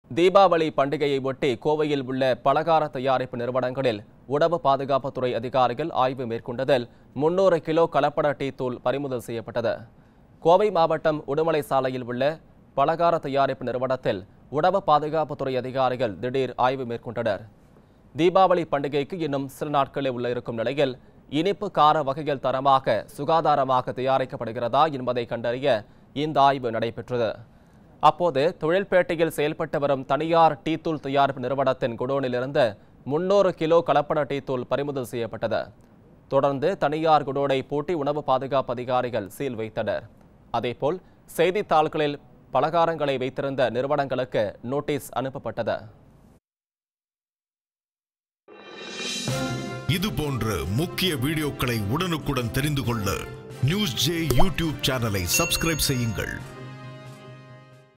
தீபாவளி பண்டிகையை ஒட்டி கோவையில் உள்ள பலகார தயாரிப்பு நிறுவனங்களில் உணவு பாதுகாப்புத்துறை அதிகாரிகள் ஆய்வு மேற்கொண்டதில் முன்னூறு கிலோ கலப்பட டீ தூள் பறிமுதல் செய்யப்பட்டது கோவை மாவட்டம் உடுமலை சாலையில் உள்ள பலகார தயாரிப்பு நிறுவனத்தில் உணவு பாதுகாப்புத்துறை அதிகாரிகள் திடீர் ஆய்வு மேற்கொண்டனர் தீபாவளி பண்டிகைக்கு இன்னும் சில நாட்களே உள்ள இருக்கும் நிலையில் இனிப்பு கார வகைகள் தரமாக சுகாதாரமாக தயாரிக்கப்படுகிறதா என்பதை கண்டறிய இந்த ஆய்வு நடைபெற்றது அப்போது தொழில்பேட்டையில் செயல்பட்டு வரும் தனியார் டீ தூள் தயாரிப்பு நிறுவனத்தின் குடோனிலிருந்து முன்னூறு கிலோ கலப்பட டீ தூள் பறிமுதல் செய்யப்பட்டது தொடர்ந்து தனியார் குடோனை பூட்டி உணவு பாதுகாப்பு அதிகாரிகள் சீல் வைத்தனர் அதேபோல் செய்தித்தாள்களில் பலகாரங்களை வைத்திருந்த நிறுவனங்களுக்கு நோட்டீஸ் அனுப்பப்பட்டது இது போன்ற முக்கிய வீடியோக்களை உடனுக்குடன் தெரிந்து கொள்ள நியூஸ் ஜே யூடியூப் சேனலை சப்ஸ்கிரைப் செய்யுங்கள்